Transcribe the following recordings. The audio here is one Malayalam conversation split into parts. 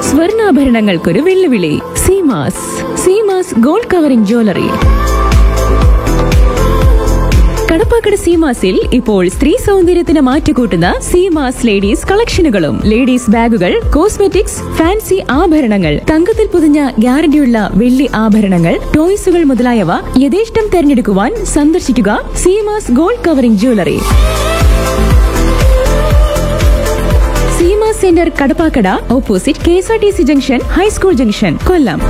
സ്വർണ്ണാഭരണങ്ങൾക്കൊരു വെല്ലുവിളി Seemas Seemas gold covering jewellery Kadappakada സീമാസിൽ ഇപ്പോൾ സ്ത്രീ സൗന്ദര്യത്തിന് മാറ്റുകൂട്ടുന്ന സീമാസ് ലേഡീസ് കളക്ഷനുകളും ലേഡീസ് ബാഗുകൾ കോസ്മെറ്റിക്സ് ഫാൻസി ആഭരണങ്ങൾ തങ്കത്തിൽ പൊതിഞ്ഞ ഗ്യാരണ്ടിയുള്ള വെള്ളി ആഭരണങ്ങൾ ടോയ്സുകൾ മുതലായവ യഥേഷ്ടം തെരഞ്ഞെടുക്കുവാൻ സന്ദർശിക്കുക Seemas gold covering jewellery Seema centre Kadappakada opposite K S R T C junction high school junction Kollam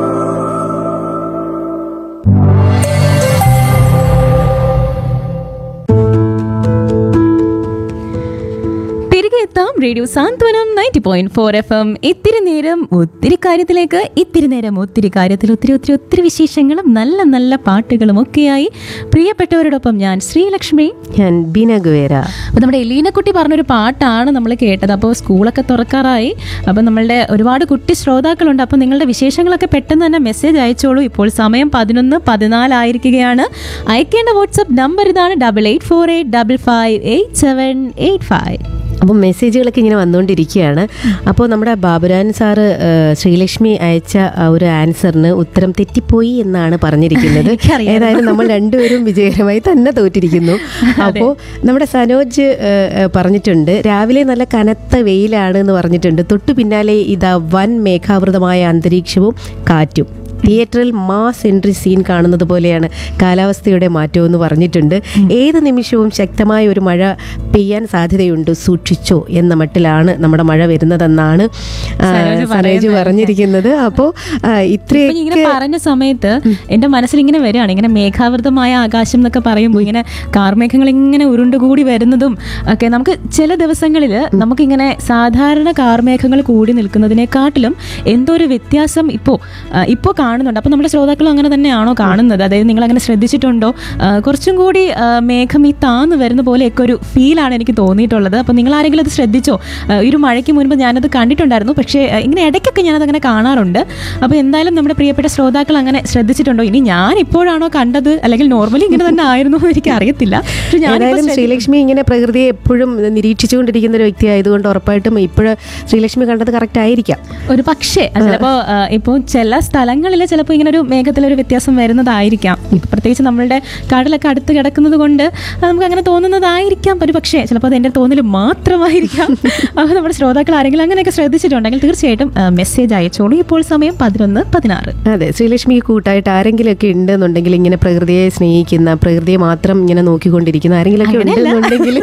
തിരികെ എത്താം radio Santhwanam ninety point four F M ഇത്തിരി നേരം ഒത്തിരി കാര്യത്തിലേക്ക് ഇത്തിരി നേരം ഒത്തിരി കാര്യത്തിൽ ഒത്തിരി ഒത്തിരി ഒത്തിരി വിശേഷങ്ങളും നല്ല നല്ല പാട്ടുകളും ഒക്കെയായി പ്രിയപ്പെട്ടവരോടൊപ്പം ഞാൻ ശ്രീലക്ഷ്മി ഞാൻ ബീന ഗുവേര അപ്പോൾ നമ്മുടെ എലീനക്കുട്ടി പറഞ്ഞൊരു പാട്ടാണ് നമ്മൾ കേട്ടത് അപ്പോൾ സ്കൂളൊക്കെ തുറക്കാറായി അപ്പോൾ നമ്മളുടെ ഒരുപാട് കുട്ടി ശ്രോതാക്കളുണ്ട് അപ്പോൾ നിങ്ങളുടെ വിശേഷങ്ങളൊക്കെ പെട്ടെന്ന് തന്നെ മെസ്സേജ് അയച്ചോളൂ ഇപ്പോൾ സമയം പതിനൊന്ന് പതിനാലായിരിക്കുകയാണ് അയക്കേണ്ട വാട്സപ്പ് നമ്പർ ഇതാണ് double eight four eight double five eight seven eight five അപ്പം മെസ്സേജുകളൊക്കെ ഇങ്ങനെ വന്നുകൊണ്ടിരിക്കുകയാണ് അപ്പോൾ നമ്മുടെ ബാബുരാൻ സാറ് ഏഹ്, ശ്രീലക്ഷ്മി അയച്ച ആ ഒരു ആൻസറിന് ഉത്തരം തെറ്റിപ്പോയി എന്നാണ് പറഞ്ഞിരിക്കുന്നത് എനിക്കറിയാം. ഏതായാലും നമ്മൾ രണ്ടുപേരും വിജയകരമായി തന്നെ തോറ്റിരിക്കുന്നു അപ്പോൾ നമ്മുടെ സനോജ് ഏഹ്, ഏഹ്, പറഞ്ഞിട്ടുണ്ട് രാവിലെ നല്ല കനത്ത വെയിലാണ് എന്ന് പറഞ്ഞിട്ടുണ്ട് തൊട്ടു പിന്നാലെ ഇതാ വൻ മേഘാവൃതമായ അന്തരീക്ഷവും കാറ്റും തിയേറ്ററിൽ മാസ് എൻട്രി സീൻ കാണുന്നത് പോലെയാണ് കാലാവസ്ഥയുടെ മാറ്റമെന്ന് പറഞ്ഞിട്ടുണ്ട് ഏത് നിമിഷവും ശക്തമായ ഒരു മഴ പെയ്യാൻ സാധ്യതയുണ്ട് സൂക്ഷിച്ചോ എന്ന മട്ടിലാണ് നമ്മുടെ മഴ വരുന്നതെന്നാണ് ആ, സരോജ് സരോജ് പറഞ്ഞിരിക്കുന്നത് അപ്പോൾ ഇപ്പൊ ഇങ്ങനെ ഇത്രയൊക്കെ പറഞ്ഞ സമയത്ത് എന്റെ മനസ്സിൽ ഇങ്ങനെ വരികയാണ് ഇങ്ങനെ മേഘാവൃതമായ ആകാശം എന്നൊക്കെ പറയുമ്പോൾ ഇങ്ങനെ കാർമേഘങ്ങൾ ഇങ്ങനെ ഉരുണ്ടുകൂടി വരുന്നതും ഒക്കെ നമുക്ക് ചില ദിവസങ്ങളിൽ നമുക്കിങ്ങനെ സാധാരണ കാർമേഘങ്ങൾ കൂടി നിൽക്കുന്നതിനെക്കാട്ടിലും എന്തോ ഒരു വ്യത്യാസം ഇപ്പോൾ ഇപ്പോൾ കാണുന്നുണ്ട് അപ്പോൾ നമ്മുടെ ശ്രോതാക്കളും അങ്ങനെ തന്നെയാണോ കാണുന്നത് അതായത് നിങ്ങൾ അങ്ങനെ ശ്രദ്ധിച്ചിട്ടുണ്ടോ ആ, കുറച്ചും കൂടി ആ, മേഘം ഈ താന്ന് വരുന്ന പോലെയൊക്കെ ഒരു ഫീലാണ് എനിക്ക് തോന്നിയിട്ടുള്ളത് അപ്പോൾ നിങ്ങൾ ആരെങ്കിലും അത് ശ്രദ്ധിച്ചോ ആ, ഈ ഒരു മഴയ്ക്ക് മുൻപ് ഞാനത് കണ്ടിട്ടുണ്ടായിരുന്നു പക്ഷേ ആ, ഇങ്ങനെ ഇടയ്ക്കൊക്കെ ഞാനത് അങ്ങനെ കാണാറുണ്ട് അപ്പോൾ എന്തായാലും നമ്മുടെ പ്രിയപ്പെട്ട ശ്രോതാക്കൾ അങ്ങനെ ശ്രദ്ധിച്ചിട്ടുണ്ടോ ഇനി ഞാൻ ഇപ്പോഴാണോ കണ്ടത് അല്ലെങ്കിൽ നോർമലി ഇങ്ങനെ തന്നെ ആയിരുന്നു എന്ന് എനിക്ക് അറിയത്തില്ല പക്ഷെ ഞാനിപ്പോൾ ഏതായാലും ശ്രദ്ധി- ശ്രീലക്ഷ്മി ഇങ്ങനെ പ്രകൃതിയെ എപ്പോഴും നിരീക്ഷിച്ചുകൊണ്ടിരിക്കുന്ന ഒരു വ്യക്തി ആയതുകൊണ്ട് ഉറപ്പായിട്ടും ഇപ്പോഴ് ശ്രീലക്ഷ്മി കണ്ടത് കറക്റ്റ് ആയിരിക്കാം ഒരു പക്ഷേ ചിലപ്പോ ഇപ്പോൾ ചില സ്ഥലങ്ങളിൽ ചിലപ്പോൾ ഇങ്ങനെ ഒരു മേഘത്തിലൊരു വ്യത്യാസം വരുന്നതായിരിക്കാം ഇപ്പൊ പ്രത്യേകിച്ച് നമ്മളുടെ കടലൊക്കെ അടുത്ത് കിടക്കുന്നത് കൊണ്ട് അത് നമുക്ക് അങ്ങനെ തോന്നുന്നതായിരിക്കാം ഒരു പക്ഷേ ചിലപ്പോൾ അത് എൻ്റെ തോന്നൽ മാത്രമായിരിക്കാം അപ്പോൾ നമ്മുടെ ശ്രോതാക്കൾ ആരെങ്കിലും അങ്ങനെയൊക്കെ ശ്രദ്ധിച്ചിട്ടുണ്ടെങ്കിൽ തീർച്ചയായിട്ടും മെസ്സേജ് അയച്ചോളൂ ഇപ്പോൾ സമയം പതിനൊന്ന് പതിനാറ് അതെ ശ്രീലക്ഷ്മിക്ക് കൂട്ടായിട്ട് ആരെങ്കിലുമൊക്കെ ഉണ്ടെന്നുണ്ടെങ്കിൽ ഇങ്ങനെ പ്രകൃതിയെ സ്നേഹിക്കുന്ന പ്രകൃതിയെ മാത്രം ഇങ്ങനെ നോക്കിക്കൊണ്ടിരിക്കുന്ന ആരെങ്കിലുമൊക്കെ ഉണ്ടെന്നുണ്ടെങ്കിൽ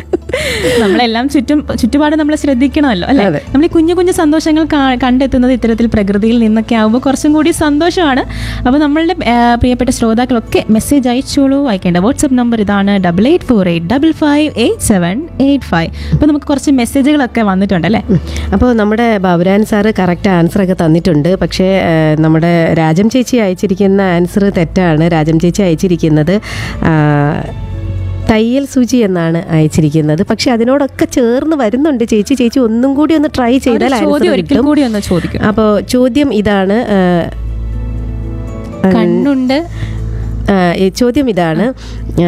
നമ്മളെല്ലാം ചുറ്റും ചുറ്റുപാട് നമ്മൾ ശ്രദ്ധിക്കണമല്ലോ അല്ലെ അതെ. നമ്മൾ ഈ കുഞ്ഞു കുഞ്ഞു സന്തോഷങ്ങൾ കാ- കണ്ടെത്തുന്നത് ഇത്തരത്തിൽ പ്രകൃതിയിൽ നിന്നൊക്കെ ആകുമ്പോൾ കുറച്ചും കൂടി സന്തോഷമാണ് അപ്പോൾ നമ്മളുടെ ആ, പ്രിയപ്പെട്ട ശ്രോതാക്കളൊക്കെ മെസ്സേജ് അയച്ചോളൂ അയക്കേണ്ട വാട്സപ്പ് നമ്പർ ഇതാണ് double eight four eight double five eight seven eight five അപ്പോൾ നമുക്ക് കുറച്ച് മെസ്സേജുകളൊക്കെ വന്നിട്ടുണ്ട് അല്ലേ അപ്പോൾ നമ്മുടെ ബാബുരാൻ സാറ് കറക്റ്റ് ആൻസർ ഒക്കെ തന്നിട്ടുണ്ട് പക്ഷേ ആ, നമ്മുടെ രാജം ചേച്ചി അയച്ചിരിക്കുന്ന ആൻസർ തെറ്റാണ് രാജം ചേച്ചി അയച്ചിരിക്കുന്നത് ആ, തയ്യൽ സൂചി എന്നാണ് അയച്ചിരിക്കുന്നത് പക്ഷെ അതിനോടൊക്കെ ചേർന്ന് വരുന്നുണ്ട് ചേച്ചി ചേച്ചി ഒന്നും കൂടി ഒന്ന് ട്രൈ ചെയ്താൽ ഒരു ചോദ്യം ആൻസർ ഒരിക്കൽ കിട്ടും കൂടി ഒന്ന് ചോദിക്കും അപ്പോൾ ചോദ്യം ഇതാണ് ആ, കണ്ണുണ്ട് ആ, ഈ ചോദ്യം ഇതാണ് ആ,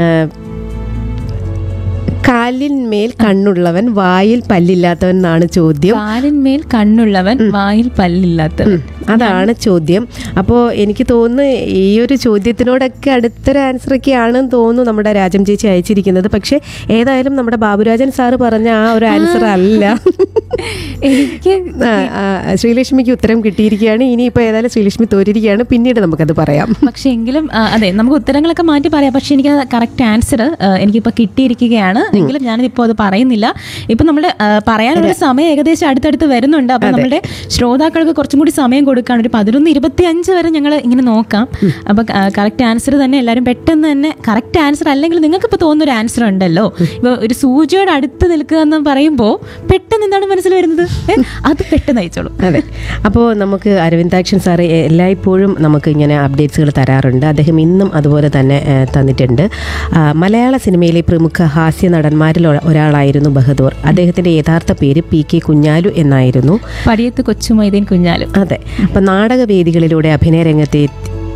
കാലിന്മേൽ കണ്ണുള്ളവൻ വായിൽ പല്ലില്ലാത്തവൻ എന്നാണ് ചോദ്യം കാലിന്മേൽ കണ്ണുള്ളവൻ വായിൽ പല്ലില്ലാത്തവൻ അതാണ് ചോദ്യം അപ്പോൾ എനിക്ക് തോന്നുന്നു ഈ ഒരു ചോദ്യത്തിനോടൊക്കെ അടുത്തൊരു ആൻസറൊക്കെ ആണെന്ന് തോന്നുന്നു നമ്മുടെ രാജം ചേച്ചി അയച്ചിരിക്കുന്നത് പക്ഷേ ഏതായാലും നമ്മുടെ ബാബുരാജൻ സാറ് പറഞ്ഞ ആ ഒരു ആൻസർ അല്ല എനിക്ക് ആ, ആ, ശ്രീലക്ഷ്മിക്ക് ഉത്തരം കിട്ടിയിരിക്കുകയാണ് ഇനിയിപ്പോൾ ഏതായാലും ശ്രീലക്ഷ്മി തോറ്റിരിക്കുകയാണ് പിന്നീട് നമുക്കത് പറയാം പക്ഷെ എങ്കിലും ആ, അതെ നമുക്ക് ഉത്തരങ്ങളൊക്കെ മാറ്റി പറയാം പക്ഷെ എനിക്ക് കറക്റ്റ് ആൻസർ എനിക്കിപ്പോൾ കിട്ടിയിരിക്കുകയാണ് എങ്കിലും ഞാനിപ്പോൾ അത് പറയുന്നില്ല ഇപ്പം നമ്മുടെ ആ, പറയാനുള്ള സമയം ഏകദേശം അടുത്തടുത്ത് വരുന്നുണ്ട് അപ്പം നമ്മുടെ ശ്രോതാക്കൾക്ക് കുറച്ചും കൂടി സമയം കൊടുക്കാൻ ഒരു പതിനൊന്ന് ഇരുപത്തി അഞ്ച് വരെ ഞങ്ങൾ ഇങ്ങനെ നോക്കാം അപ്പം കറക്റ്റ് ആൻസർ തന്നെ എല്ലാവരും പെട്ടെന്ന് തന്നെ കറക്റ്റ് ആൻസർ അല്ലെങ്കിൽ നിങ്ങൾക്ക് ഇപ്പോൾ തോന്നുന്ന ഒരു ആൻസർ ഉണ്ടല്ലോ ഇപ്പോൾ ഒരു സൂചിയോട് അടുത്ത് നിൽക്കുക എന്ന് പറയുമ്പോൾ പെട്ടെന്ന് എന്താണ് മനസ്സിൽ വരുന്നത് ഏ, അത് പെട്ടെന്ന് അയച്ചോളൂ അതെ അപ്പോൾ നമുക്ക് അരവിന്ദാക്ഷൻ സാറ് എ- എല്ലായ്പ്പോഴും നമുക്ക് ഇങ്ങനെ അപ്ഡേറ്റ്സുകൾ തരാറുണ്ട് അദ്ദേഹം ഇന്നും അതുപോലെ തന്നെ ഏ, തന്നിട്ടുണ്ട് ആ, മലയാള സിനിമയിലെ പ്രമുഖ ഹാസ്യ നടന്മാരിൽ ഒ- ഒരാളായിരുന്നു ബഹദൂർ അദ്ദേഹത്തിൻ്റെ യഥാർത്ഥ പേര് പി കെ കുഞ്ഞാലു എന്നായിരുന്നു പടിയത്ത് കൊച്ചുമൈതീൻ കുഞ്ഞാലും അതെ അപ്പം നാടകവേദികളിലൂടെ അഭിനയ രംഗത്തെ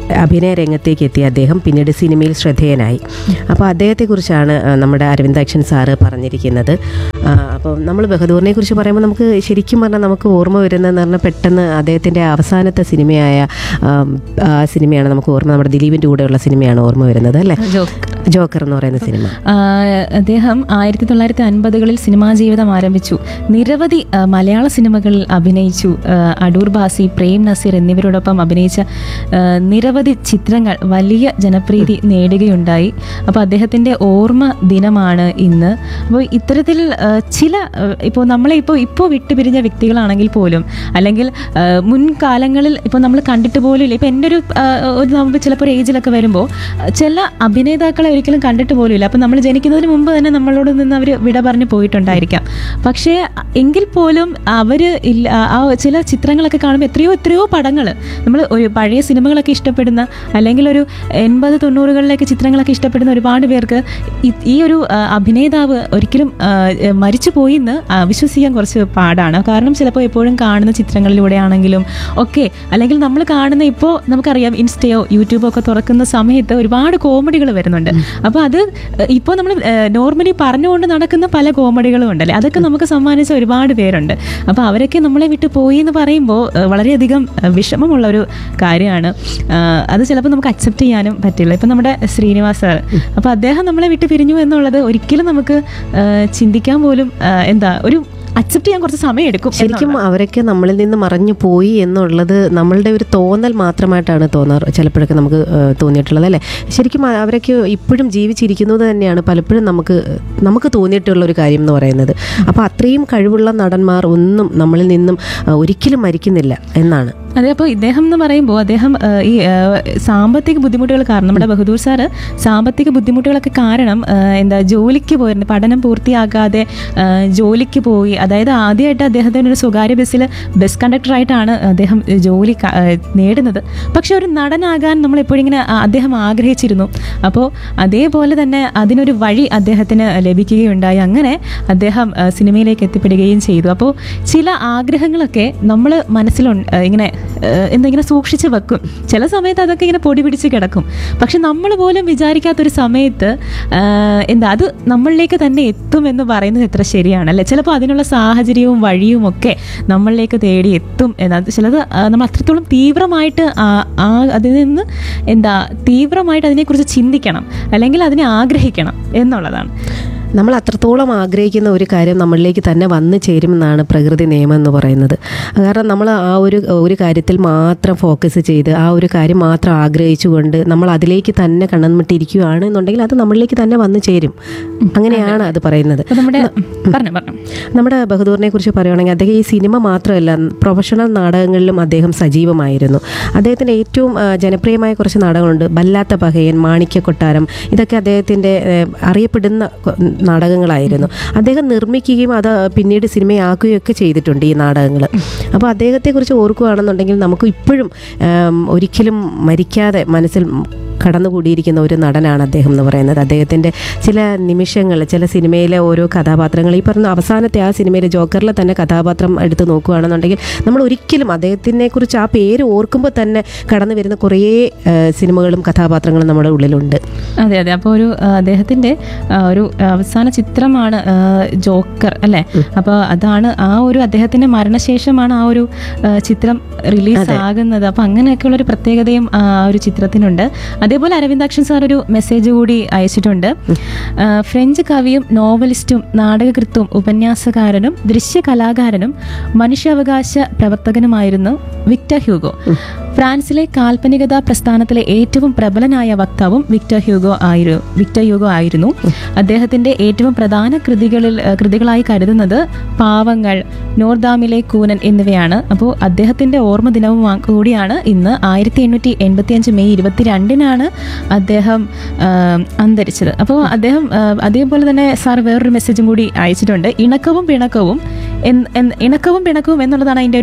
അഭിനയ രംഗത്തേക്ക് എത്തിയ അദ്ദേഹം പിന്നീട് സിനിമയിൽ ശ്രദ്ധേയനായി അപ്പോൾ അദ്ദേഹത്തെക്കുറിച്ചാണ് ആ, നമ്മുടെ അരവിന്ദാക്ഷൻ സാറ് പറഞ്ഞിരിക്കുന്നത് ആ, അപ്പോൾ നമ്മൾ ബഹദൂറിനെ കുറിച്ച് പറയുമ്പോൾ നമുക്ക് ശരിക്കും പറഞ്ഞാൽ നമുക്ക് ഓർമ്മ വരുന്നതെന്ന് പറഞ്ഞാൽ പെട്ടെന്ന് അദ്ദേഹത്തിൻ്റെ അവസാനത്തെ സിനിമയായ ആം, ആ സിനിമയാണ് നമുക്ക് ഓർമ്മ നമ്മുടെ ദിലീപിൻ്റെ കൂടെയുള്ള സിനിമയാണ് ഓർമ്മ വരുന്നത് അല്ലേ ജോക്ക് ജോക്കർ എന്ന് പറയുന്ന സിനിമ ആ, അദ്ദേഹം ആയിരത്തി തൊള്ളായിരത്തി അൻപതുകളിൽ സിനിമാ ജീവിതം ആരംഭിച്ചു നിരവധി ആ, മലയാള സിനിമകളിൽ അഭിനയിച്ചു ആ, അടൂർ ബാസി പ്രേം നസീർ എന്നിവരോടൊപ്പം അഭിനയിച്ച ആ, നിരവധി ചിത്രങ്ങൾ വലിയ ജനപ്രീതി നേടുകയുണ്ടായി അപ്പോൾ അദ്ദേഹത്തിൻ്റെ ഓർമ്മ ദിനമാണ് ഇന്ന് അപ്പോൾ ഇത്തരത്തിൽ ആ, ചില ഇപ്പോൾ നമ്മളെ ഇപ്പോൾ ഇപ്പോൾ വിട്ടുപിരിഞ്ഞ വ്യക്തികളാണെങ്കിൽ പോലും അല്ലെങ്കിൽ ആ, മുൻകാലങ്ങളിൽ ഇപ്പോൾ നമ്മൾ കണ്ടിട്ട് പോലും ഇല്ല ഇപ്പോൾ എൻ്റെ ഒരു ആ, ഒരു നമുക്ക് ചിലപ്പോൾ ഒരു ഏജിലൊക്കെ വരുമ്പോൾ ചില അഭിനേതാക്കളെ ഒരിക്കലും കണ്ടിട്ട് പോലും ഇല്ല അപ്പം നമ്മൾ ജനിക്കുന്നതിന് മുമ്പ് തന്നെ നമ്മളോട് നിന്ന് അവർ വിട പറഞ്ഞു പോയിട്ടുണ്ടായിരിക്കാം പക്ഷേ എങ്കിൽ പോലും അവർ ഇല്ല ആ ചില ചിത്രങ്ങളൊക്കെ കാണുമ്പോൾ എത്രയോ എത്രയോ പടങ്ങൾ നമ്മൾ ഒരു പഴയ സിനിമകളൊക്കെ ഇഷ്ടപ്പെടുന്ന അല്ലെങ്കിൽ ഒരു എൺപത് തൊണ്ണൂറുകളിലേക്ക് ചിത്രങ്ങളൊക്കെ ഇഷ്ടപ്പെടുന്ന ഒരുപാട് പേർക്ക് ഈ- ഈ ഒരു ആ, അഭിനേതാവ് ഒരിക്കലും ആ, എ, മരിച്ചു പോയി എന്ന് ആ, വിശ്വസിക്കാൻ കുറച്ച് പാടാണ് കാരണം ചിലപ്പോൾ എപ്പോഴും കാണുന്ന ചിത്രങ്ങളിലൂടെ ആണെങ്കിലും ഒക്കെ അല്ലെങ്കിൽ നമ്മൾ കാണുന്ന ഇപ്പോൾ നമുക്കറിയാം ഇൻസ്റ്റയോ യൂട്യൂബോ ഒക്കെ തുറക്കുന്ന സമയത്ത് ഒരുപാട് കോമഡികൾ വരുന്നുണ്ട് അപ്പോൾ അത് ഇപ്പോൾ നമ്മൾ നോർമലി പറഞ്ഞുകൊണ്ട് നടക്കുന്ന പല കോമഡികളും ഉണ്ടല്ലേ അതൊക്കെ നമുക്ക് സമ്മാനിച്ച ഒരുപാട് പേരുണ്ട് അപ്പോൾ അവരൊക്കെ നമ്മളെ വിട്ട് പോയി എന്ന് പറയുമ്പോൾ ഏഹ്, വളരെയധികം ഏഹ്, വിഷമമുള്ള ഒരു കാര്യമാണ് ആഹ്, അത് ചിലപ്പോൾ നമുക്ക് അക്സെപ്റ്റ് ചെയ്യാനും പറ്റില്ല ഇപ്പം നമ്മുടെ ശ്രീനിവാസ് സാർ അപ്പോൾ അദ്ദേഹം നമ്മളെ വിട്ട് പിരിഞ്ഞു എന്നുള്ളത് ഒരിക്കലും നമുക്ക് ഏഹ്, ചിന്തിക്കാൻ പോലും ഏഹ്, എന്താ ഒരു അക്സെപ്റ്റ് ചെയ്യാൻ കുറച്ച് സമയം എടുക്കും ശരിക്കും അവരൊക്കെ നമ്മളിൽ നിന്ന് മറഞ്ഞു പോയി എന്നുള്ളത് നമ്മളുടെ ഒരു തോന്നൽ മാത്രമായിട്ടാണ് തോന്നാറ് ചിലപ്പോഴൊക്കെ നമുക്ക് ഏഹ്, തോന്നിയിട്ടുള്ളത് അല്ലേ ശരിക്കും അ- അവരൊക്കെ ഇപ്പോഴും ജീവിച്ചിരിക്കുന്നത് തന്നെയാണ് പലപ്പോഴും നമുക്ക് നമുക്ക് തോന്നിയിട്ടുള്ള ഒരു കാര്യം എന്ന് പറയുന്നത് അപ്പോൾ അത്രയും കഴിവുള്ള നടന്മാർ ഒന്നും നമ്മളിൽ നിന്നും ഏഹ്, ഒരിക്കലും മരിക്കുന്നില്ല എന്നാണ് അതെ അപ്പോൾ ഇദ്ദേഹം എന്ന് പറയുമ്പോൾ അദ്ദേഹം ആ, ഈ ആ, സാമ്പത്തിക ബുദ്ധിമുട്ടുകൾ കാരണം നമ്മുടെ ബഹദൂർ സാറ് സാമ്പത്തിക ബുദ്ധിമുട്ടുകളൊക്കെ കാരണം ആ, എന്താ ജോലിക്ക് പോയിരുന്നു പഠനം പൂർത്തിയാക്കാതെ ആ, ജോലിക്ക് പോയി അതായത് ആദ്യമായിട്ട് അദ്ദേഹത്തിന് ഒരു സ്വകാര്യ ബസ്സിൽ ബസ് കണ്ടക്ടറായിട്ടാണ് അദ്ദേഹം ജോലി ക- ആ, നേടുന്നത് പക്ഷെ ഒരു നടനാകാൻ നമ്മൾ എപ്പോഴും ഇങ്ങനെ ആ, അദ്ദേഹം ആഗ്രഹിച്ചിരുന്നു അപ്പോൾ അതേപോലെ തന്നെ അതിനൊരു വഴി അദ്ദേഹത്തിന് ലഭിക്കുകയുണ്ടായി അങ്ങനെ അദ്ദേഹം ആ, സിനിമയിലേക്ക് എത്തിപ്പെടുകയും ചെയ്തു അപ്പോൾ ചില ആഗ്രഹങ്ങളൊക്കെ നമ്മൾ മനസ്സിൽ ഇങ്ങനെ ആ, എന്താ ഇങ്ങനെ സൂക്ഷിച്ച് വെക്കും ചില സമയത്ത് അതൊക്കെ ഇങ്ങനെ പൊടി പിടിച്ച് കിടക്കും പക്ഷെ നമ്മൾ പോലും വിചാരിക്കാത്തൊരു സമയത്ത് ആ, എന്താ അത് നമ്മളിലേക്ക് തന്നെ എത്തും എന്ന് പറയുന്നത് എത്ര ശരിയാണ് അല്ലേ ചിലപ്പോൾ അതിനുള്ള സാഹചര്യവും വഴിയും ഒക്കെ നമ്മളിലേക്ക് തേടി എത്തും എന്നാ ചിലത് ആ, നമ്മൾ അത്രത്തോളം തീവ്രമായിട്ട് ആ- ആ അതിൽ നിന്ന് എന്താ തീവ്രമായിട്ട് അതിനെക്കുറിച്ച് ചിന്തിക്കണം അല്ലെങ്കിൽ അതിനെ ആഗ്രഹിക്കണം എന്നുള്ളതാണ് നമ്മൾ അത്രത്തോളം ആഗ്രഹിക്കുന്ന ഒരു കാര്യം നമ്മളിലേക്ക് തന്നെ വന്നു ചേരുമെന്നാണ് പ്രകൃതി നിയമം എന്ന് പറയുന്നത് കാരണം നമ്മൾ ആ ഒരു ഒരു കാര്യത്തിൽ മാത്രം ഫോക്കസ് ചെയ്ത് ആ ഒരു കാര്യം മാത്രം ആഗ്രഹിച്ചുകൊണ്ട് നമ്മൾ അതിലേക്ക് തന്നെ കണ്ണുമിട്ടിരിക്കുകയാണ് എന്നുണ്ടെങ്കിൽ അത് നമ്മളിലേക്ക് തന്നെ വന്നു ചേരും അങ്ങനെയാണ് അത് പറയുന്നത് അപ്പോൾ നമ്മുടെ പറഞ്ഞു പറഞ്ഞു നമ്മുടെ ബഹദൂറിനെ കുറിച്ച് പറയുകയാണെങ്കിൽ അദ്ദേഹം ഈ സിനിമ മാത്രമല്ല പ്രൊഫഷണൽ നാടകങ്ങളിലും അദ്ദേഹം സജീവമായിരുന്നു അദ്ദേഹത്തിൻ്റെ ഏറ്റവും ആ, ജനപ്രിയമായ കുറച്ച് നാടകങ്ങളുണ്ട് ബല്ലാത്ത പഹയൻ മാണിക്യ കൊട്ടാരം ഇതൊക്കെ അദ്ദേഹത്തിൻ്റെ ഏ, അറിയപ്പെടുന്ന കൊ- നാടകങ്ങളായിരുന്നു അദ്ദേഹം നിർമ്മിക്കുകയും അത് പിന്നീട് സിനിമയാക്കുകയും ഒക്കെ ചെയ്തിട്ടുണ്ട് ഈ നാടകങ്ങൾ അപ്പോൾ അദ്ദേഹത്തെക്കുറിച്ച് ഓർക്കുകയാണെന്നുണ്ടെങ്കിൽ നമുക്ക് ഇപ്പോഴും ആം, ഒരിക്കലും മരിക്കാതെ മനസ്സിൽ കടന്നുകൂടിയിരിക്കുന്ന ഒരു നടനാണ് അദ്ദേഹം എന്ന് പറയുന്നത് അദ്ദേഹത്തിൻ്റെ ചില നിമിഷങ്ങൾ ചില സിനിമയിലെ ഓരോ കഥാപാത്രങ്ങൾ ഈ പറഞ്ഞ അവസാനത്തെ ആ സിനിമയിലെ ജോക്കറിലെ തന്നെ കഥാപാത്രം എടുത്ത് നോക്കുകയാണെന്നുണ്ടെങ്കിൽ നമ്മൾ ഒരിക്കലും അദ്ദേഹത്തിനെ കുറിച്ച് ആ പേര് ഓർക്കുമ്പോൾ തന്നെ കടന്നു വരുന്ന കുറേ ആ, സിനിമകളും കഥാപാത്രങ്ങളും നമ്മുടെ ഉള്ളിലുണ്ട് അതെ അതെ അപ്പോൾ ഒരു ആ, അദ്ദേഹത്തിന്റെ ആ, ഒരു അവസാന ചിത്രമാണ് ആ, ജോക്കർ അല്ലേ അപ്പോൾ അതാണ് ആ ഒരു അദ്ദേഹത്തിന്റെ മരണശേഷമാണ് ആ ഒരു ആ, ചിത്രം റിലീസ് ആകുന്നത് അപ്പോൾ അങ്ങനെയൊക്കെയുള്ള ഒരു പ്രത്യേകതയും ആ ഒരു ചിത്രത്തിനുണ്ട് അതേപോലെ അരവിന്ദാക്ഷൻ സാർ ഒരു മെസ്സേജ് കൂടി അയച്ചിട്ടുണ്ട് ആ, ഫ്രഞ്ച് കവിയും നോവലിസ്റ്റും നാടകകൃത്തും ഉപന്യാസകാരനും ദൃശ്യകലാകാരനും മനുഷ്യാവകാശ പ്രവർത്തകനുമായിരുന്നു വിക്ടർ ഹ്യൂഗോ ഫ്രാൻസിലെ കാൽപ്പനികതാ പ്രസ്ഥാനത്തിലെ ഏറ്റവും പ്രബലനായ വക്താവും വിക്ടർ ഹ്യൂഗോ ആയിരുന്നു വിക്ടർ ഹ്യൂഗോ ആയിരുന്നു അദ്ദേഹത്തിന്റെ ഏറ്റവും പ്രധാന കൃതികളിൽ ഏഹ്, കൃതികളായി കരുതുന്നത് പാവങ്ങൾ നോർദാമിലെ കൂനൻ എന്നിവയാണ് അപ്പോൾ അദ്ദേഹത്തിന്റെ ഓർമ്മ ദിനവും ആ- കൂടിയാണ് ഇന്ന് ആയിരത്തി എണ്ണൂറ്റി എൺപത്തി അഞ്ച് മെയ് ഇരുപത്തിരണ്ടിനാണ് അദ്ദേഹം ആഹ്, അന്തരിച്ചത് അപ്പോൾ അദ്ദേഹം ആഹ്, അതേപോലെ തന്നെ സാർ വേറൊരു മെസ്സേജും കൂടി അയച്ചിട്ടുണ്ട് ഇണക്കവും പിണക്കവും എൻ- എൻ- ഇണക്കവും പിണക്കവും എന്നുള്ളതാണ് അതിൻ്റെ ഒരു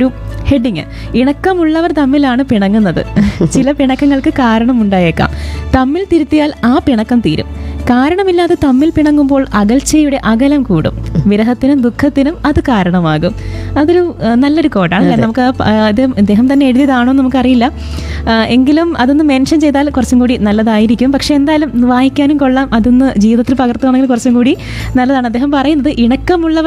ഹെഡിങ് ഇണക്കമുള്ളവർ തമ്മിലാണ് പിണങ്ങുന്നത് ചില പിണക്കങ്ങൾക്ക് കാരണമുണ്ടായേക്കാം തമ്മിൽ തിരുത്തിയാൽ ആ പിണക്കം തീരും കാരണമില്ലാതെ തമ്മിൽ പിണങ്ങുമ്പോൾ അകൽച്ചയുടെ അകലം കൂടും വിരഹത്തിനും ദുഃഖത്തിനും അത് കാരണമാകും അതൊരു ആ, നല്ലൊരു കോഡാണ് അല്ലേ? നമുക്ക് ആ പ- ആ, അത് ഇദ്ദേഹം തന്നെ എഴുതിയതാണോ എന്ന് നമുക്കറിയില്ല ആ, എങ്കിലും അതൊന്ന് മെൻഷൻ ചെയ്താൽ കുറച്ചും കൂടി നല്ലതായിരിക്കും പക്ഷെ എന്തായാലും വായിക്കാനും കൊള്ളാം അതൊന്ന് ജീവിതത്തിൽ പകർത്തുകയാണെങ്കിൽ കുറച്ചും കൂടി നല്ലതാണ് അദ്ദേഹം പറയുന്നത് ഇണക്കമുള്ളവർ